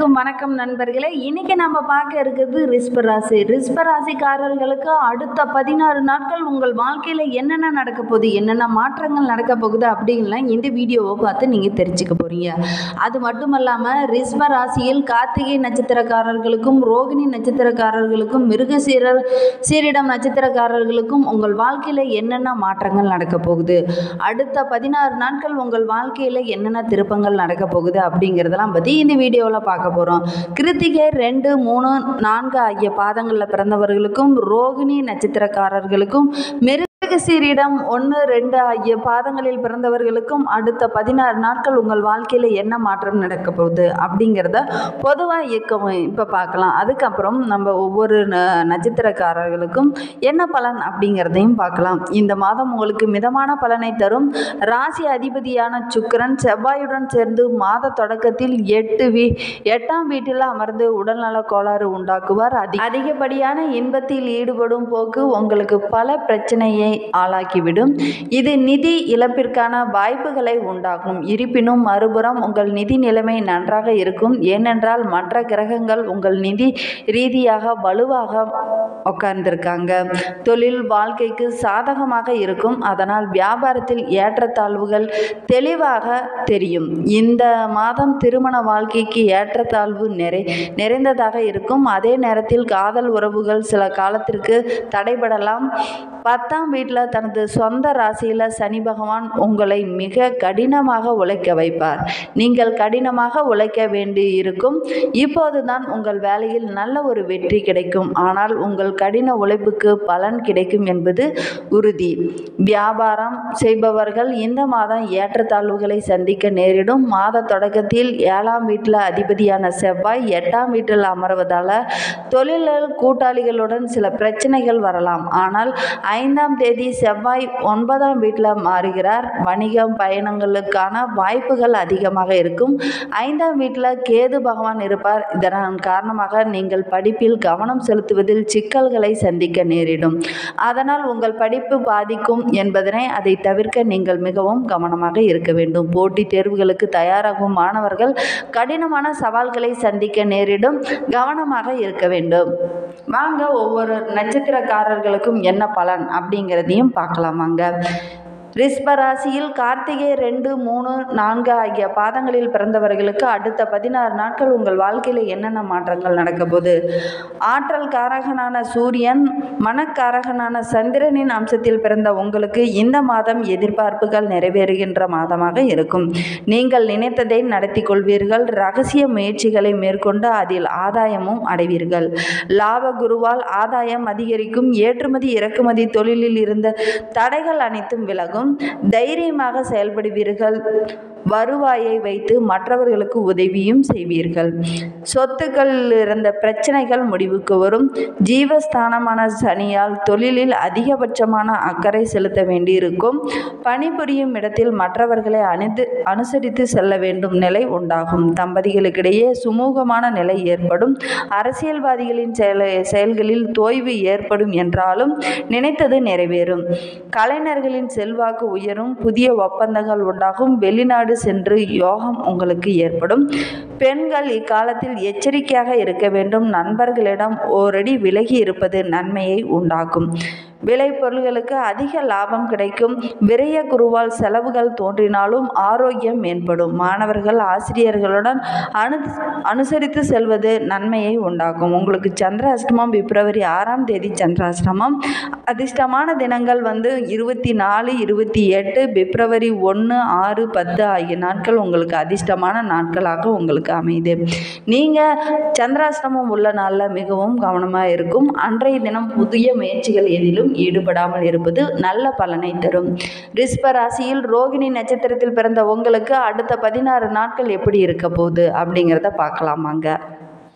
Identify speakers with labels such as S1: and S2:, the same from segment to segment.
S1: அனைவருக்கும் வணக்கம் நண்பர்களே இன்னைக்கு நம்ம பார்க்க இருக்கிறது ரிஸ்ப ராசி ரிஸ்ப ராசிக்காரர்களுக்கு அடுத்த பதினாறு நாட்கள் உங்கள் வாழ்க்கையில் என்னென்ன நடக்க போகுது என்னென்ன மாற்றங்கள் நடக்க போகுது அப்படின்லாம் இந்த வீடியோவை பார்த்து நீங்கள் தெரிஞ்சுக்க போகிறீங்க அது மட்டும் இல்லாமல் ரிஸ்ப ராசியில் கார்த்திகை நட்சத்திரக்காரர்களுக்கும் ரோகிணி நட்சத்திரக்காரர்களுக்கும் மிருகசீரர் சீரிடம் நட்சத்திரக்காரர்களுக்கும் உங்கள் வாழ்க்கையில் என்னென்ன மாற்றங்கள் நடக்க போகுது அடுத்த பதினாறு நாட்கள் உங்கள் வாழ்க்கையில் என்னென்ன திருப்பங்கள் நடக்க போகுது அப்படிங்கிறதெல்லாம் பற்றி இந்த வீடியோவில் பார்க்க போகிறோம் கிருத்திகை ரெண்டு மூணு நான்கு ஆகிய பாதங்களில் பிறந்தவர்களுக்கும் ரோகிணி நட்சத்திரக்காரர்களுக்கும் மிருகசீரிடம் ஒன்று ரெண்டு ஆகிய பாதங்களில் பிறந்தவர்களுக்கும் அடுத்த பதினாறு நாட்கள் உங்கள் வாழ்க்கையில் என்ன மாற்றம் நடக்க போகுது அப்படிங்கிறத பொதுவாக இயக்கம் இப்போ பார்க்கலாம் அதுக்கப்புறம் நம்ம ஒவ்வொரு ந- நட்சத்திரக்காரர்களுக்கும் என்ன பலன் அப்படிங்கிறதையும் பார்க்கலாம் இந்த மாதம் உங்களுக்கு மிதமான பலனை தரும் ராசி அதிபதியான சுக்கிரன் செவ்வாயுடன் சேர்ந்து மாத தொடக்கத்தில் எட்டு வீ எட்டாம் வீட்டில் அமர்ந்து உடல்நல கோளாறு உண்டாக்குவார் அதி அதிகப்படியான இன்பத்தில் ஈடுபடும் போக்கு உங்களுக்கு பல பிரச்சனையை ஆளாக்கிவிடும் இது நிதி இழப்பிற்கான வாய்ப்புகளை உண்டாக்கும் இருப்பினும் மறுபுறம் உங்கள் நிதி நிலைமை நன்றாக இருக்கும் ஏனென்றால் மற்ற கிரகங்கள் உங்கள் நிதி ரீதியாக வலுவாக உட்கார்ந்திருக்காங்க தொழில் வாழ்க்கைக்கு சாதகமாக இருக்கும் அதனால் வியாபாரத்தில் ஏற்றத்தாழ்வுகள் தெளிவாக தெரியும் இந்த மாதம் திருமண வாழ்க்கைக்கு ஏற்றத்தாழ்வு நிறை நிறைந்ததாக இருக்கும் அதே நேரத்தில் காதல் உறவுகள் சில காலத்திற்கு தடைபடலாம் பத்தாம் வீட்டில் தனது சொந்த ராசியில் சனி பகவான் உங்களை மிக கடினமாக உழைக்க வைப்பார் நீங்கள் கடினமாக உழைக்க வேண்டி இருக்கும் இப்போதுதான் உங்கள் வேலையில் நல்ல ஒரு வெற்றி கிடைக்கும் ஆனால் உங்கள் கடின உழைப்புக்கு பலன் கிடைக்கும் என்பது உறுதி வியாபாரம் செய்பவர்கள் இந்த மாதம் ஏற்றத்தாழ்வுகளை சந்திக்க நேரிடும் மாத தொடக்கத்தில் ஏழாம் வீட்டில் அதிபதியான செவ்வாய் எட்டாம் வீட்டில் அமர்வதால் தொழிலில் கூட்டாளிகளுடன் சில பிரச்சனைகள் வரலாம் ஆனால் ஐந்தாம் தேதி செவ்வாய் ஒன்பதாம் வீட்டில் மாறுகிறார் வணிகம் பயணங்களுக்கான வாய்ப்புகள் அதிகமாக இருக்கும் ஐந்தாம் வீட்டில் கேது பகவான் இருப்பார் இதன் காரணமாக நீங்கள் படிப்பில் கவனம் செலுத்துவதில் சிக்கல்களை சந்திக்க நேரிடும் அதனால் உங்கள் படிப்பு பாதிக்கும் என்பதனை அதை தவிர்க்க நீங்கள் மிகவும் கவனமாக இருக்க வேண்டும் போட்டித் தேர்வுகளுக்கு தயாராகும் மாணவர்கள் கடினமான சவால்களை சந்திக்க நேரிடும் கவனமாக இருக்க வேண்டும் வாங்க ஒவ்வொரு நட்சத்திரக்காரர்களுக்கும் என்ன பலன் அப்படிங்கிறதையும் பார்க்கலாம் வாங்க ரிஸ்ப ராசியில் கார்த்திகை ரெண்டு மூணு நான்கு ஆகிய பாதங்களில் பிறந்தவர்களுக்கு அடுத்த பதினாறு நாட்கள் உங்கள் வாழ்க்கையில் என்னென்ன மாற்றங்கள் நடக்க போகுது ஆற்றல் காரகனான சூரியன் மனக்காரகனான சந்திரனின் அம்சத்தில் பிறந்த உங்களுக்கு இந்த மாதம் எதிர்பார்ப்புகள் நிறைவேறுகின்ற மாதமாக இருக்கும் நீங்கள் நினைத்ததை நடத்தி கொள்வீர்கள் ரகசிய முயற்சிகளை மேற்கொண்டு அதில் ஆதாயமும் அடைவீர்கள் லாப குருவால் ஆதாயம் அதிகரிக்கும் ஏற்றுமதி இறக்குமதி தொழிலில் இருந்த தடைகள் அனைத்தும் விலகும் தைரியமாக செயல்படுவீர்கள் வருவாயை வைத்து மற்றவர்களுக்கு உதவியும் செய்வீர்கள் சொத்துக்களில் இருந்த பிரச்சனைகள் முடிவுக்கு வரும் ஜீவஸ்தானமான சனியால் தொழிலில் அதிகபட்சமான அக்கறை செலுத்த வேண்டியிருக்கும் பணிபுரியும் இடத்தில் மற்றவர்களை அணிந்து அனுசரித்து செல்ல வேண்டும் நிலை உண்டாகும் தம்பதிகளுக்கிடையே சுமூகமான நிலை ஏற்படும் அரசியல்வாதிகளின் செயல செயல்களில் தோய்வு ஏற்படும் என்றாலும் நினைத்தது நிறைவேறும் கலைஞர்களின் செல்வாக்கு உயரும் புதிய ஒப்பந்தங்கள் உண்டாகும் வெளிநாடு சென்று யோகம் உங்களுக்கு ஏற்படும் பெண்கள் இக்காலத்தில் எச்சரிக்கையாக இருக்க வேண்டும் நண்பர்களிடம் ஓரடி விலகி இருப்பது நன்மையை உண்டாக்கும் விளைபொருள்களுக்கு அதிக லாபம் கிடைக்கும் விரய குருவால் செலவுகள் தோன்றினாலும் ஆரோக்கியம் மேம்படும் மாணவர்கள் ஆசிரியர்களுடன் அனு அனுசரித்து செல்வது நன்மையை உண்டாக்கும் உங்களுக்கு சந்திராஷ்டமம் பிப்ரவரி ஆறாம் தேதி சந்திராஷ்டமம் அதிர்ஷ்டமான தினங்கள் வந்து இருபத்தி நாலு இருபத்தி எட்டு பிப்ரவரி ஒன்று ஆறு பத்து ஆகிய நாட்கள் உங்களுக்கு அதிர்ஷ்டமான நாட்களாக உங்களுக்கு அமையுது நீங்கள் சந்திராஷ்டமம் உள்ள நாளில் மிகவும் கவனமாக இருக்கும் அன்றைய தினம் புதிய முயற்சிகள் எதிலும் ஈடுபடாமல் இருப்பது நல்ல பலனை தரும் ரிஸ்ப ராசியில் ரோகிணி நட்சத்திரத்தில் பிறந்த உங்களுக்கு அடுத்த பதினாறு நாட்கள் எப்படி இருக்க போகுது அப்படிங்கிறத பார்க்கலாமாங்க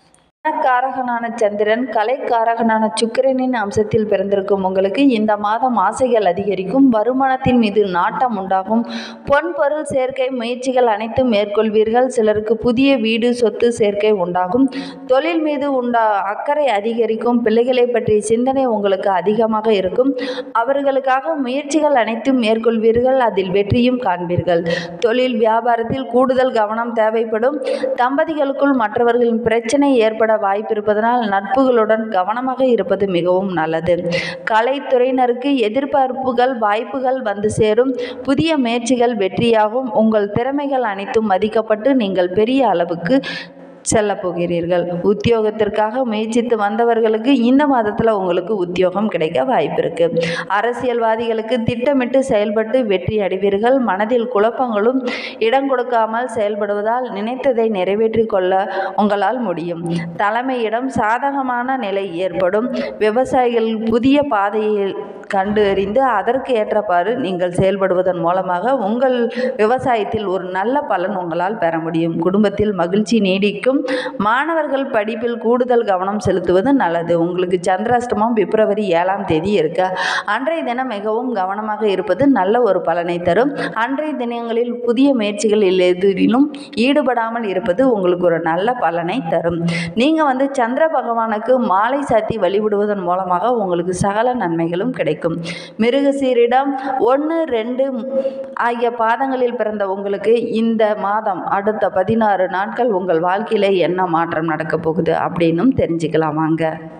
S1: காரகனான சந்திரன் கலைக்காரகனான சுக்கிரனின் அம்சத்தில் பிறந்திருக்கும் உங்களுக்கு இந்த மாதம் ஆசைகள் அதிகரிக்கும் வருமானத்தின் மீது நாட்டம் உண்டாகும் பொன் பொருள் சேர்க்கை முயற்சிகள் அனைத்தும் மேற்கொள்வீர்கள் சிலருக்கு புதிய வீடு சொத்து சேர்க்கை உண்டாகும் தொழில் மீது உண்டா அக்கறை அதிகரிக்கும் பிள்ளைகளை பற்றிய சிந்தனை உங்களுக்கு அதிகமாக இருக்கும் அவர்களுக்காக முயற்சிகள் அனைத்தும் மேற்கொள்வீர்கள் அதில் வெற்றியும் காண்பீர்கள் தொழில் வியாபாரத்தில் கூடுதல் கவனம் தேவைப்படும் தம்பதிகளுக்குள் மற்றவர்களின் பிரச்சனை ஏற்பட வாய்ப்பிருப்பதனால் நட்புகளுடன் கவனமாக இருப்பது மிகவும் நல்லது கலைத்துறையினருக்கு எதிர்பார்ப்புகள் வாய்ப்புகள் வந்து சேரும் புதிய முயற்சிகள் வெற்றியாகும் உங்கள் திறமைகள் அனைத்தும் மதிக்கப்பட்டு நீங்கள் பெரிய அளவுக்கு செல்ல போகிறீர்கள் உத்தியோகத்திற்காக முயற்சித்து வந்தவர்களுக்கு இந்த மாதத்தில் உங்களுக்கு உத்தியோகம் கிடைக்க வாய்ப்பு இருக்கு அரசியல்வாதிகளுக்கு திட்டமிட்டு செயல்பட்டு வெற்றி அடைவீர்கள் மனதில் குழப்பங்களும் இடம் கொடுக்காமல் செயல்படுவதால் நினைத்ததை நிறைவேற்றி கொள்ள உங்களால் முடியும் தலைமையிடம் சாதகமான நிலை ஏற்படும் விவசாயிகள் புதிய பாதையை கண்டு அறிந்து அதற்கு ஏற்றவாறு நீங்கள் செயல்படுவதன் மூலமாக உங்கள் விவசாயத்தில் ஒரு நல்ல பலன் உங்களால் பெற முடியும் குடும்பத்தில் மகிழ்ச்சி நீடிக்கும் மாணவர்கள் படிப்பில் கூடுதல் கவனம் செலுத்துவது நல்லது உங்களுக்கு சந்திராஷ்டமம் பிப்ரவரி ஏழாம் தேதி இருக்கு அன்றைய தினம் மிகவும் கவனமாக இருப்பது நல்ல ஒரு பலனை தரும் அன்றைய தினங்களில் புதிய முயற்சிகளில் எதிரிலும் ஈடுபடாமல் இருப்பது உங்களுக்கு ஒரு நல்ல பலனை தரும் நீங்கள் வந்து சந்திர பகவானுக்கு மாலை சாத்தி வழிபடுவதன் மூலமாக உங்களுக்கு சகல நன்மைகளும் கிடைக்கும் மிருகசீரிடம் ஒன்று ரெண்டு ஆகிய பாதங்களில் பிறந்த உங்களுக்கு இந்த மாதம் அடுத்த பதினாறு நாட்கள் உங்கள் வாழ்க்கையில் என்ன மாற்றம் நடக்க போகுது அப்படின்னும் தெரிஞ்சுக்கலாம் வாங்க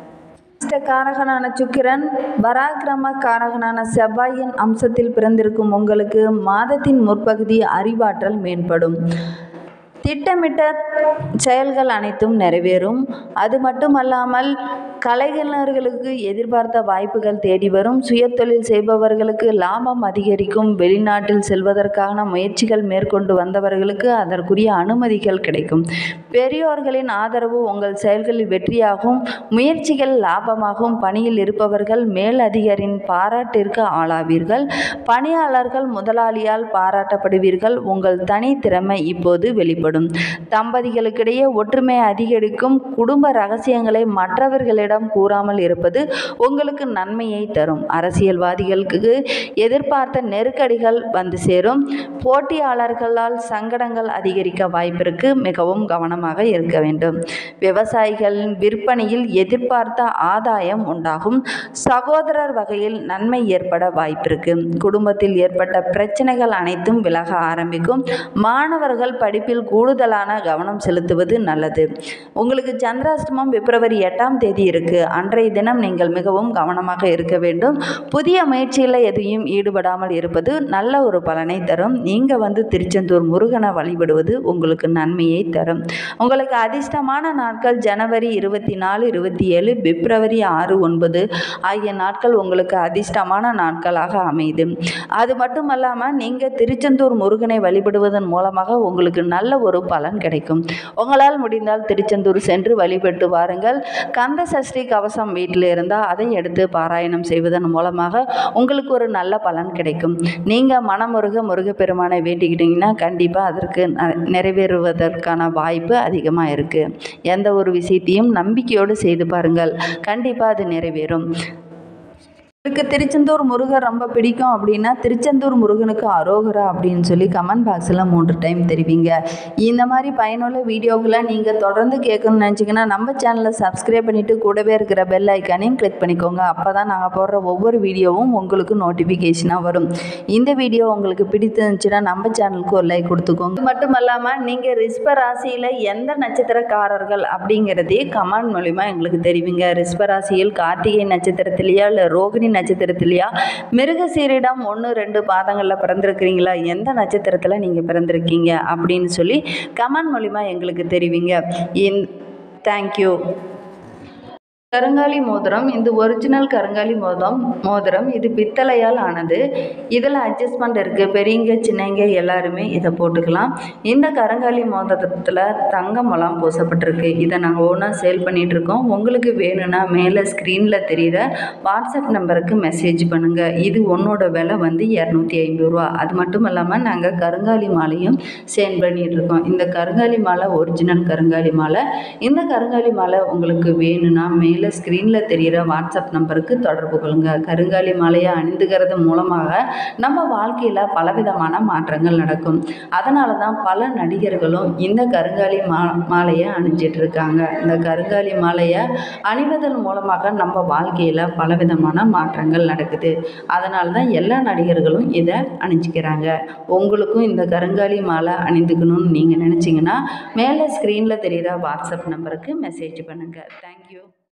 S1: காரகனான சுக்கிரன் பராக்கிரம காரகனான செவ்வாயின் அம்சத்தில் பிறந்திருக்கும் உங்களுக்கு மாதத்தின் முற்பகுதி அறிவாற்றல் மேம்படும் திட்டமிட்ட செயல்கள் அனைத்தும் நிறைவேறும் அது மட்டுமல்லாமல் கலைஞர்களுக்கு எதிர்பார்த்த வாய்ப்புகள் தேடி வரும் சுயதொழில் செய்பவர்களுக்கு லாபம் அதிகரிக்கும் வெளிநாட்டில் செல்வதற்கான முயற்சிகள் மேற்கொண்டு வந்தவர்களுக்கு அதற்குரிய அனுமதிகள் கிடைக்கும் பெரியோர்களின் ஆதரவு உங்கள் செயல்களில் வெற்றியாகும் முயற்சிகள் லாபமாகும் பணியில் இருப்பவர்கள் மேல் அதிகாரியின் பாராட்டிற்கு ஆளாவீர்கள் பணியாளர்கள் முதலாளியால் பாராட்டப்படுவீர்கள் உங்கள் தனி திறமை இப்போது வெளிப்படும் தம்பதிகளுக்கிடையே ஒற்றுமை அதிகரிக்கும் குடும்ப ரகசியங்களை மற்றவர்களிடம் கூறாமல் இருப்பது உங்களுக்கு நன்மையை தரும் அரசியல்வாதிகளுக்கு எதிர்பார்த்த நெருக்கடிகள் வந்து சேரும் போட்டியாளர்களால் சங்கடங்கள் அதிகரிக்க வாய்ப்பிருக்கு மிகவும் கவனமாக இருக்க வேண்டும் விவசாயிகளின் விற்பனையில் எதிர்பார்த்த ஆதாயம் உண்டாகும் சகோதரர் வகையில் நன்மை ஏற்பட வாய்ப்பிருக்கு குடும்பத்தில் ஏற்பட்ட பிரச்சனைகள் அனைத்தும் விலக ஆரம்பிக்கும் மாணவர்கள் படிப்பில் கூடுதலான கவனம் செலுத்துவது நல்லது உங்களுக்கு சந்திராஷ்டமம் பிப்ரவரி எட்டாம் தேதி இருக்கு அன்றைய தினம் நீங்கள் மிகவும் கவனமாக இருக்க வேண்டும் புதிய முயற்சியில் எதையும் ஈடுபடாமல் இருப்பது நல்ல ஒரு பலனை தரும் நீங்கள் வந்து திருச்செந்தூர் முருகனை வழிபடுவது உங்களுக்கு நன்மையை தரும் உங்களுக்கு அதிர்ஷ்டமான நாட்கள் ஜனவரி இருபத்தி நாலு இருபத்தி ஏழு பிப்ரவரி ஆறு ஒன்பது ஆகிய நாட்கள் உங்களுக்கு அதிர்ஷ்டமான நாட்களாக அமையுது அது மட்டும் இல்லாமல் நீங்கள் திருச்செந்தூர் முருகனை வழிபடுவதன் மூலமாக உங்களுக்கு நல்ல ஒரு பலன் கிடைக்கும் உங்களால் முடிந்தால் திருச்செந்தூர் சென்று வழிபட்டு வாருங்கள் கந்த சஷ்டி கவசம் வீட்டில் இருந்தால் அதை எடுத்து பாராயணம் செய்வதன் மூலமாக உங்களுக்கு ஒரு நல்ல பலன் கிடைக்கும் நீங்கள் மனமுருக முருகப்பெருமானை வேண்டிக்கிட்டீங்கன்னா கண்டிப்பாக அதற்கு ந- நிறைவேறுவதற்கான வாய்ப்பு அதிகமாக இருக்குது எந்த ஒரு விஷயத்தையும் நம்பிக்கையோடு செய்து பாருங்கள் கண்டிப்பாக அது நிறைவேறும் உங்களுக்கு திருச்செந்தூர் முருகர் ரொம்ப பிடிக்கும் அப்படின்னா திருச்செந்தூர் முருகனுக்கு அரோகரா அப்படின்னு சொல்லி கமெண்ட் பாக்ஸில் மூன்று டைம் தெரிவிங்க இந்த மாதிரி பயனுள்ள வீடியோக்களை நீங்கள் தொடர்ந்து கேட்கணும்னு நினச்சிங்கன்னா நம்ம சேனலை சப்ஸ்கிரைப் பண்ணிவிட்டு கூடவே இருக்கிற பெல் ஐக்கானையும் கிளிக் பண்ணிக்கோங்க அப்போ தான் நாங்கள் போடுற ஒவ்வொரு வீடியோவும் உங்களுக்கு நோட்டிஃபிகேஷனாக வரும் இந்த வீடியோ உங்களுக்கு பிடித்திருந்துச்சுன்னா நம்ம சேனலுக்கு ஒரு லைக் கொடுத்துக்கோங்க இது மட்டும் இல்லாமல் நீங்கள் ரிஸ்ப ராசியில் எந்த நட்சத்திரக்காரர்கள் அப்படிங்கிறதே கமெண்ட் மூலிமா எங்களுக்கு தெரிவிங்க ரிஸ்ப ராசியில் கார்த்திகை நட்சத்திரத்திலேயா இல்லை ரோகிணி நட்சத்திரத்திலேயா மிருகசீரிடம் ஒன்று ரெண்டு பாதங்களில் பிறந்திருக்கிறீங்களா எந்த நட்சத்திரத்தில் நீங்கள் பிறந்திருக்கீங்க அப்படின்னு சொல்லி கமெண்ட் மூலிமா எங்களுக்கு தெரிவிங்க இன் தேங்க்யூ கருங்காலி மோதிரம் இந்த ஒரிஜினல் கருங்காலி மோதிரம் மோதிரம் இது பித்தளையால் ஆனது இதில் அட்ஜஸ்ட்மெண்ட் இருக்குது பெரியங்க சின்னங்க எல்லாருமே இதை போட்டுக்கலாம் இந்த கருங்காலி மோதிரத்தில் தங்கமெல்லாம் பூசப்பட்டிருக்கு இதை நாங்கள் ஒன்றா சேல் பண்ணிகிட்ருக்கோம் உங்களுக்கு வேணும்னா மேலே ஸ்க்ரீனில் தெரிகிற வாட்ஸ்அப் நம்பருக்கு மெசேஜ் பண்ணுங்கள் இது ஒன்றோட விலை வந்து இரநூத்தி ஐம்பது ரூபா அது மட்டும் இல்லாமல் நாங்கள் கருங்காலி மாலையும் சேல் பண்ணிகிட்ருக்கோம் இந்த கருங்காலி மாலை ஒரிஜினல் கருங்காலி மாலை இந்த கருங்காலி மாலை உங்களுக்கு வேணும்னா மேலே ஸ்க்ரீனில் தெரிகிற வாட்ஸ்அப் நம்பருக்கு தொடர்பு கொள்ளுங்கள் கருங்காலி மாலையை அணிந்துக்கிறது மூலமாக நம்ம வாழ்க்கையில் பலவிதமான மாற்றங்கள் நடக்கும் அதனால தான் பல நடிகர்களும் இந்த கருங்காலி மா மாலையை அணிஞ்சிட்டு இருக்காங்க இந்த கருங்காலி மாலையை அணிவதன் மூலமாக நம்ம வாழ்க்கையில் பலவிதமான மாற்றங்கள் நடக்குது அதனால தான் எல்லா நடிகர்களும் இதை அணிஞ்சிக்கிறாங்க உங்களுக்கும் இந்த கருங்காலி மாலை அணிந்துக்கணும்னு நீங்கள் நினச்சிங்கன்னா மேலே ஸ்க்ரீனில் தெரிகிற வாட்ஸ்அப் நம்பருக்கு மெசேஜ் பண்ணுங்கள் தேங்க்யூ